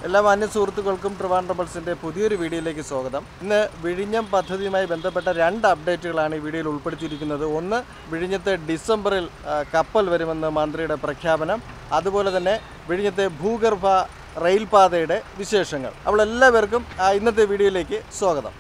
എല്ലാ മാന്യ സുഹൃത്തുക്കൾക്കും ട്രിവാൻഡ്രം പൾസിൻ്റെ പുതിയൊരു വീഡിയോയിലേക്ക് സ്വാഗതം ഇന്ന് വിഴിഞ്ഞം പദ്ധതിയുമായി ബന്ധപ്പെട്ട രണ്ട് അപ്ഡേറ്റുകളാണ് ഈ വീഡിയോയിൽ ഉൾപ്പെടുത്തിയിരിക്കുന്നത് ഒന്ന് വിഴിഞ്ഞത്തെ ഡിസംബറിൽ ആ, കപ്പൽ വരുമെന്ന് മന്ത്രിയുടെ പ്രഖ്യാപനം അതുപോലെ തന്നെ വിഴിഞ്ഞത്തെ ഭൂഗർഭ റെയിൽപാതയുടെ വിശേഷങ്ങൾ അപ്പോൾ എല്ലാവർക്കും ആ, ഇന്നത്തെ വീഡിയോയിലേക്ക് സ്വാഗതം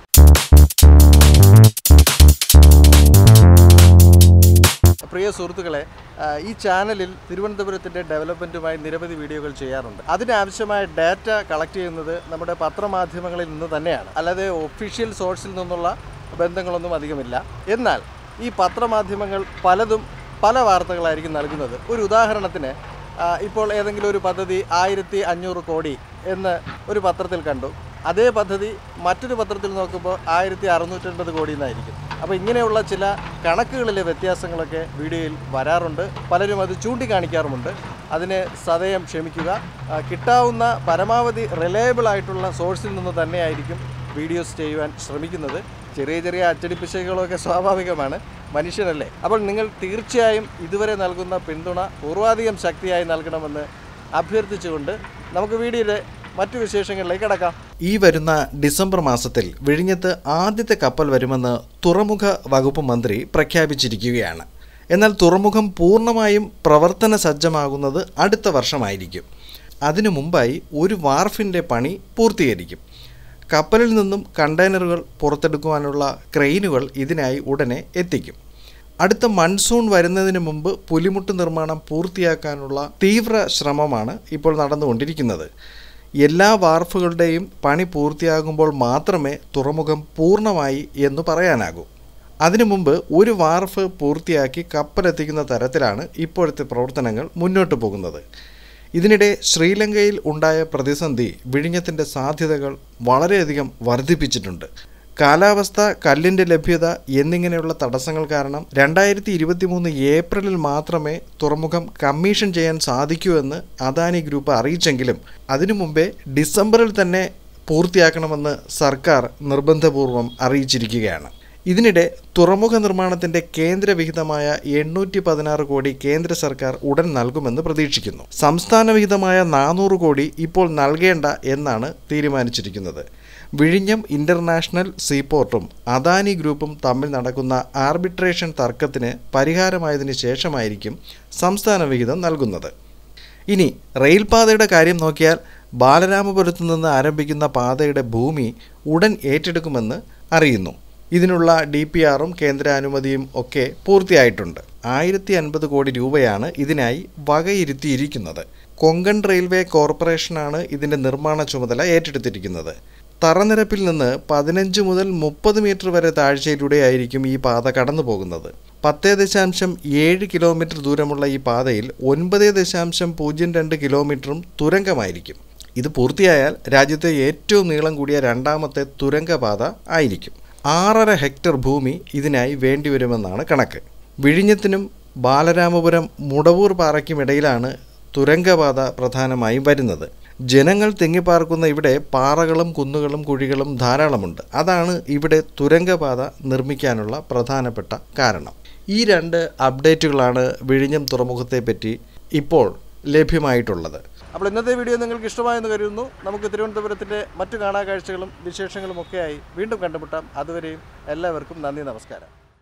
പ്രിയ സുഹൃത്തുക്കളെ ആ, ഈ ചാനലിൽ തിരുവനന്തപുരത്തിൻ്റെ ഡെവലപ്മെൻറ്റുമായി നിരവധി വീഡിയോകൾ ചെയ്യാറുണ്ട് അതിനാവശ്യമായ ഡാറ്റ കളക്ട് ചെയ്യുന്നത് നമ്മുടെ പത്രമാധ്യമങ്ങളിൽ നിന്ന് തന്നെയാണ് അല്ലാതെ ഒഫീഷ്യൽ സോഴ്സിൽ നിന്നുള്ള ബന്ധങ്ങളൊന്നും അധികമില്ല എന്നാൽ ഈ പത്രമാധ്യമങ്ങൾ പലതും പല വാർത്തകളായിരിക്കും നൽകുന്നത് ഒരു ഉദാഹരണത്തിന് ആ, ഇപ്പോൾ ഏതെങ്കിലും ഒരു പദ്ധതി ആയിരത്തി അഞ്ഞൂറ് കോടി എന്ന് ഒരു പത്രത്തിൽ കണ്ടു അതേ പദ്ധതി മറ്റൊരു പത്രത്തിൽ നോക്കുമ്പോൾ ആയിരത്തി അറുന്നൂറ്റൻപത് കോടി എന്നായിരിക്കും അപ്പോൾ ഇങ്ങനെയുള്ള ചില കണക്കുകളിലെ വ്യത്യാസങ്ങളൊക്കെ വീഡിയോയിൽ വരാറുണ്ട് പലരും അത് ചൂണ്ടിക്കാണിക്കാറുമുണ്ട് അതിന് സദയം ക്ഷമിക്കുക ആ, കിട്ടാവുന്ന പരമാവധി റിലയബിൾ ആയിട്ടുള്ള സോഴ്സിൽ നിന്ന് തന്നെയായിരിക്കും വീഡിയോസ് ചെയ്യുവാൻ ശ്രമിക്കുന്നത് ചെറിയ ചെറിയ അച്ചടിപ്പിശകുകളൊക്കെ സ്വാഭാവികമാണ് മനുഷ്യനല്ലേ അപ്പോൾ നിങ്ങൾ തീർച്ചയായും ഇതുവരെ നൽകുന്ന പിന്തുണ പൂർവാധികം ശക്തിയായി നൽകണമെന്ന് അഭ്യർത്ഥിച്ചുകൊണ്ട് നമുക്ക് വീഡിയോയുടെ മറ്റു വിശേഷങ്ങളിലേക്ക് കടക്കാം ഈ വരുന്ന ഡിസംബർ മാസത്തിൽ വിഴിഞ്ഞത്ത് ആദ്യത്തെ കപ്പൽ വരുമെന്ന് തുറമുഖ വകുപ്പ് മന്ത്രി പ്രഖ്യാപിച്ചിരിക്കുകയാണ് എന്നാൽ തുറമുഖം പൂർണ്ണമായും പ്രവർത്തന സജ്ജമാകുന്നത് അടുത്ത വർഷമായിരിക്കും അതിനു മുമ്പായി ഒരു വാർഫിൻ്റെ പണി പൂർത്തീകരിക്കും കപ്പലിൽ നിന്നും കണ്ടെയ്നറുകൾ പുറത്തെടുക്കുവാനുള്ള ക്രെയിനുകൾ ഇതിനായി ഉടനെ എത്തിക്കും അടുത്ത മൺസൂൺ വരുന്നതിന് മുമ്പ് പുലിമുട്ട് നിർമ്മാണം പൂർത്തിയാക്കാനുള്ള തീവ്ര ശ്രമമാണ് ഇപ്പോൾ നടന്നുകൊണ്ടിരിക്കുന്നത് എല്ലാ വാർഫുകളുടെയും പണി പൂർത്തിയാകുമ്പോൾ മാത്രമേ തുറമുഖം പൂർണ്ണമായി എന്ന് പറയാനാകൂ അതിനു മുമ്പ് ഒരു വാർഫ് പൂർത്തിയാക്കി കപ്പലെത്തിക്കുന്ന തരത്തിലാണ് ഇപ്പോഴത്തെ പ്രവർത്തനങ്ങൾ മുന്നോട്ട് പോകുന്നത് ഇതിനിടെ ശ്രീലങ്കയിൽ ഉണ്ടായ പ്രതിസന്ധി വിഴിഞ്ഞത്തിൻ്റെ സാധ്യതകൾ വളരെയധികം വർദ്ധിപ്പിച്ചിട്ടുണ്ട് കാലാവസ്ഥ കല്ലിൻ്റെ ലഭ്യത എന്നിങ്ങനെയുള്ള തടസ്സങ്ങൾ കാരണം രണ്ടായിരത്തി ഇരുപത്തി മൂന്ന് ഏപ്രിലിൽ മാത്രമേ തുറമുഖം കമ്മീഷൻ ചെയ്യാൻ സാധിക്കൂ എന്ന് അദാനി ഗ്രൂപ്പ് അറിയിച്ചെങ്കിലും അതിനു മുമ്പേ ഡിസംബറിൽ തന്നെ പൂർത്തിയാക്കണമെന്ന് സർക്കാർ നിർബന്ധപൂർവം അറിയിച്ചിരിക്കുകയാണ് ഇതിനിടെ തുറമുഖ നിർമ്മാണത്തിന്റെ കേന്ദ്ര വിഹിതമായ എണ്ണൂറ്റി പതിനാറ് കോടി കേന്ദ്ര സർക്കാർ ഉടൻ നൽകുമെന്ന് പ്രതീക്ഷിക്കുന്നു സംസ്ഥാന വിഹിതമായ നാനൂറ് കോടി ഇപ്പോൾ നൽകേണ്ട എന്നാണ് തീരുമാനിച്ചിരിക്കുന്നത് വിഴിഞ്ഞം ഇന്റർനാഷണൽ സീപോർട്ടും അദാനി ഗ്രൂപ്പും തമ്മിൽ നടക്കുന്ന ആർബിട്രേഷൻ തർക്കത്തിന് പരിഹാരമായതിനു ശേഷമായിരിക്കും സംസ്ഥാന വിഹിതം നൽകുന്നത് ഇനി റെയിൽപാതയുടെ കാര്യം നോക്കിയാൽ ബാലരാമപുരത്തു നിന്ന് ആരംഭിക്കുന്ന പാതയുടെ ഭൂമി ഉടൻ ഏറ്റെടുക്കുമെന്ന് അറിയുന്നു ഇതിനുള്ള ഡി പി ആറും കേന്ദ്ര അനുമതിയും ഒക്കെ പൂർത്തിയായിട്ടുണ്ട് ആയിരത്തി അൻപത് കോടി രൂപയാണ് ഇതിനായി വകയിരുത്തിയിരിക്കുന്നത് കൊങ്കൺ റെയിൽവേ കോർപ്പറേഷനാണ് ഇതിൻ്റെ നിർമ്മാണ ചുമതല ഏറ്റെടുത്തിരിക്കുന്നത് തറനിരപ്പിൽ നിന്ന് പതിനഞ്ച് മുതൽ മുപ്പത് മീറ്റർ വരെ താഴ്ചയിലൂടെയായിരിക്കും ഈ പാത കടന്നു പോകുന്നത് പത്ത് ദശാംശം ഏഴ് കിലോമീറ്റർ ദൂരമുള്ള ഈ പാതയിൽ ഒൻപത് ദശാംശം പൂജ്യം രണ്ട് കിലോമീറ്ററും തുരങ്കമായിരിക്കും ഇത് പൂർത്തിയായാൽ രാജ്യത്തെ ഏറ്റവും നീളം കൂടിയ രണ്ടാമത്തെ തുരങ്കപാത ആയിരിക്കും ആറര ഹെക്ടർ ഭൂമി ഇതിനായി വേണ്ടിവരുമെന്നാണ് കണക്ക് വിഴിഞ്ഞത്തിനും ബാലരാമപുരം മുടവൂർ പാറയ്ക്കുമിടയിലാണ് തുരങ്കപാത പ്രധാനമായും വരുന്നത് ജനങ്ങൾ തിങ്ങിപ്പാർക്കുന്ന ഇവിടെ പാറകളും കുന്നുകളും കുഴികളും ധാരാളമുണ്ട് അതാണ് ഇവിടെ തുരങ്കപാത നിർമ്മിക്കാനുള്ള പ്രധാനപ്പെട്ട കാരണം ഈ രണ്ട് അപ്ഡേറ്റുകളാണ് വിഴിഞ്ഞം തുറമുഖത്തെപ്പറ്റി ഇപ്പോൾ ലഭ്യമായിട്ടുള്ളത് അപ്പോൾ ഇന്നത്തെ വീഡിയോ നിങ്ങൾക്ക് ഇഷ്ടമായെന്ന് കരുതുന്നു നമുക്ക് തിരുവനന്തപുരത്തിൻ്റെ മറ്റു കാണാ കാഴ്ചകളും വിശേഷങ്ങളും ഒക്കെയായി വീണ്ടും കണ്ടുമുട്ടാം അതുവരെയും എല്ലാവർക്കും നന്ദി നമസ്കാരം